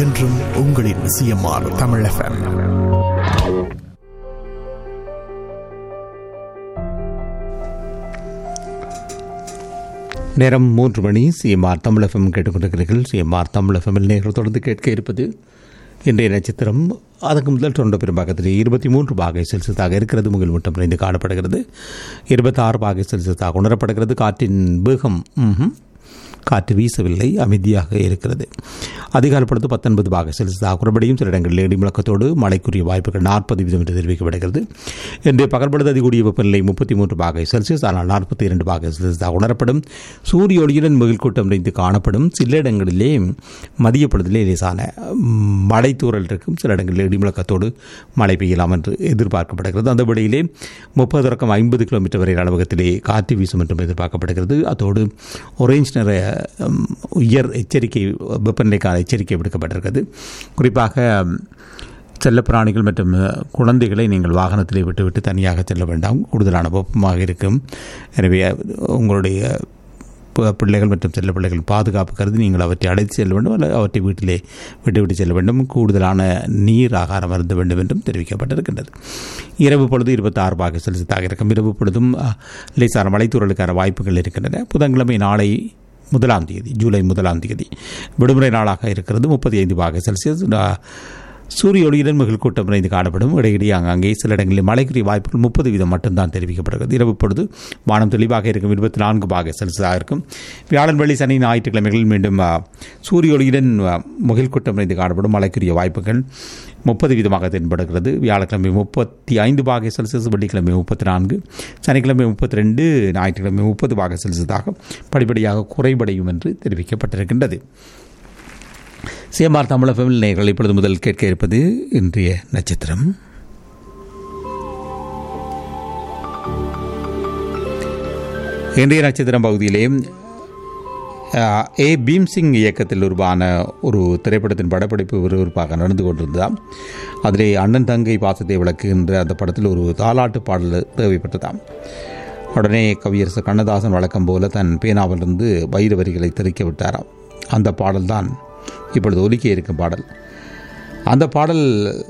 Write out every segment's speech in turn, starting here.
என்றும் உங்களின் CMR Tamil FM நேரம் மூன்று மணி சிஎம்ஆர் தமிழகம் கேட்டுக்கொண்டிருக்கிறீர்கள் சிஎம்ஆர் தமிழகமில் நேர்கள் தொடர்ந்து கேட்க இருப்பது இன்றைய நட்சத்திரம் அதற்கு முதல் தொண்ட பெரும்பாக்கத்தில் இருபத்தி மூன்று பாகை செல்சியஸாக இருக்கிறது முகில் மட்டும் நிறைந்து காணப்படுகிறது இருபத்தாறு பாகை செல்சியஸாக உணரப்படுகிறது காற்றின் வேகம் ம்ஹும். காற்று வீசவில்லை அமைதியாக இருக்கிறது அதிகாலை பொழுது பத்தொன்பது பாக செல்சியஸாக குறைபடியும் சில இடங்களில் இடிமுழக்கத்தோடு மழைக்குரிய வாய்ப்புகள் நாற்பது வீதம் என்று தெரிவிக்கப்படுகிறது இன்றைய பகல் பொழுது அதிகூடிய வெப்பநிலை முப்பத்தி மூன்று பாகை செல்சியஸ் ஆனால் நாற்பத்தி இரண்டு பாகை செல்சியஸாக உணரப்படும் சூரிய ஒளியுடன் முகில் கூட்டம் நிறைந்து காணப்படும் சில இடங்களிலே மதிய பொழுதிலே லேசான ம், மழை தூறல் இருக்கும் சில இடங்களில் இடிமுழக்கத்தோடு மழை பெய்யலாம் என்று எதிர்பார்க்கப்படுகிறது அந்த வழியிலே முப்பது தொடக்கம் ஐம்பது கிலோமீட்டர் வரை அளவகத்திலே காற்று வீசும் என்றும் எதிர்பார்க்கப்படுகிறது அதோடு ஒரேஞ்ச் நிற ம், உயர் எச்சரிக்கை வெப்பநிலைக்கான எச்சரிக்கை விடுக்கப்பட்டிருக்கிறது குறிப்பாக ம், செல்லப்பிராணிகள் மற்றும் அஹ், குழந்தைகளை நீங்கள் வாகனத்திலே விட்டுவிட்டு தனியாக செல்ல வேண்டாம் கூடுதலான வெப்பமாக இருக்கும் எனவே அஹ், உங்களுடைய ப- பிள்ளைகள் மற்றும் செல்ல பிள்ளைகள் பாதுகாப்பு கருதி நீங்கள் அவற்றை அழைத்து செல்ல வேண்டும் அல்லது அவற்றை வீட்டிலே விட்டுவிட்டு செல்ல வேண்டும் கூடுதலான நீர் ஆகாரம் அருந்த வேண்டும் என்றும் தெரிவிக்கப்பட்டிருக்கின்றது இரவு பொழுது இருபத்தாறு பாக செல்சியஸாக இருக்கும் இரவு பொழுதும் அஹ், லேசான மலைத்தூரலுக்கான வாய்ப்புகள் இருக்கின்றன புதன்கிழமை நாளை முதலாம் தேதி ஜூலை முதலாம் தேதி விடுமுறை நாளாக இருக்கிறது முப்பத்தி ஐந்து பாக செல்சியஸ் அஹ், சூரிய ஒளியுடன் மிகுல் கூட்டம் நிறைந்து காணப்படும் இடையிடையே அங்கங்கே சில இடங்களில் மழைக்குரிய வாய்ப்புகள் முப்பது வீதம் மட்டும்தான் தெரிவிக்கப்படுகிறது இரவு பொழுது வானம் தெளிவாக இருக்கும் இருபத்தி நான்கு பாக செல்சியஸாக இருக்கும் வியாழன் வெள்ளி சனி ஞாயிற்றுக்கிழமைகளில் மீண்டும் ஆ, சூரிய ஒளியுடன் ஆ, முகில் கூட்டம் நிறைந்து காணப்படும் மழைக்குரிய வாய்ப்புகள் முப்பது வீதமாக தென்படுகிறது வியாழக்கிழமை முப்பத்தி ஐந்து பாக செல்சியஸ் வெள்ளிக்கிழமை முப்பத்தி நான்கு சனிக்கிழமை முப்பத்தி ரெண்டு ஞாயிற்றுக்கிழமை முப்பது பாக செல்சியஸாக படிப்படியாக குறைவடையும் என்று தெரிவிக்கப்பட்டிருக்கின்றது சிஎம்ஆர் தமிழகமில் நேர்கள் இப்பொழுது முதல் கேட்க இருப்பது இன்றைய நட்சத்திரம் இன்றைய நட்சத்திரம் பகுதியிலே அஹ், ஏ பீம்சிங் இயக்கத்தில் உருவான ஒரு திரைப்படத்தின் படப்பிடிப்பு விறுவிறுப்பாக நடந்து கொண்டிருந்ததாம் அதிலே அண்ணன் தங்கை பாசத்தை விளக்குகின்ற அந்த படத்தில் ஒரு தாலாட்டு பாடல் தேவைப்பட்டதாம் உடனே கவியரசு கண்ணதாசன் வழக்கம் போல தன் பேனாவிலிருந்து வைர வரிகளை தெறிக்க விட்டாராம் அந்த பாடல்தான் இப்பொழுது ஒலிக்க இருக்கும் பாடல் அந்த பாடல்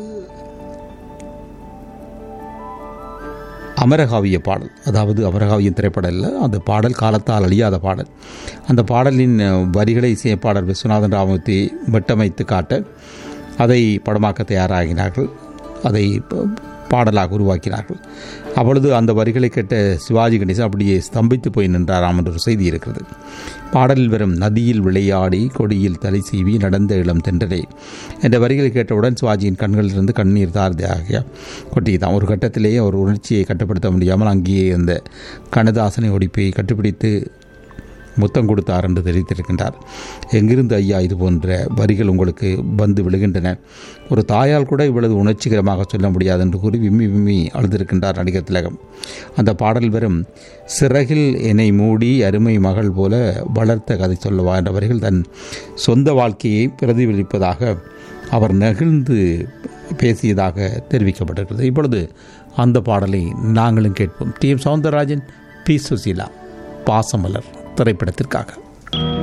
அமரகாவிய பாடல் அதாவது அமரகாவியின் திரைப்படம் இல்லை அந்த பாடல் காலத்தால் அழியாத பாடல் அந்த பாடலின் அஹ், வரிகளை இசையப்பாடல் விஸ்வநாதன் ராமூர்த்தி வெட்டமைத்து காட்ட அதை படமாக்க தயாராகினார்கள் அதை ப- பாடலாக உருவாக்கினார்கள் அப்பொழுது அந்த வரிகளை கேட்ட சிவாஜி கணேசன் அப்படியே ஸ்தம்பித்து போய் நின்றாராம் என்ற ஒரு செய்தி இருக்கிறது பாடலில் வரும் நதியில் விளையாடி கொடியில் தலை சீவி நடந்த இளம் தென்றலே என்ற வரிகளை கேட்டவுடன் சிவாஜியின் கண்களிலிருந்து கண்ணீர் தாரதியாக கொட்டியதான் ஒரு கட்டத்திலேயே அவர் உணர்ச்சியை கட்டுப்படுத்த முடியாமல் அங்கேயே அந்த கண்ணதாசனை ஒடிப்பை கட்டுப்பிடித்து முத்தம் கொடுத்தார் என்று தெரிவித்திருக்கின்றார் எங்கிருந்து ஐயா இது போன்ற வரிகள் உங்களுக்கு வந்து விழுகின்றன ஒரு தாயால் கூட இவ்வளவு உணர்ச்சிகரமாக சொல்ல முடியாது என்று கூறி விம்மி விம்மி அழுதிருக்கின்றார் நடிகர் திலகம் அந்த பாடல் வரும் சிறகில் என்னை மூடி அருமை மகள் போல வளர்த்த கதை சொல்லவா என்ற வரிகள் தன் சொந்த வாழ்க்கையை பிரதிபலிப்பதாக அவர் நெகிழ்ந்து பேசியதாக தெரிவிக்கப்பட்டிருக்கிறது இப்பொழுது அந்த பாடலை நாங்களும் கேட்போம் T M Soundararajan P Susheela Pasamalar திரைப்படத்திற்காக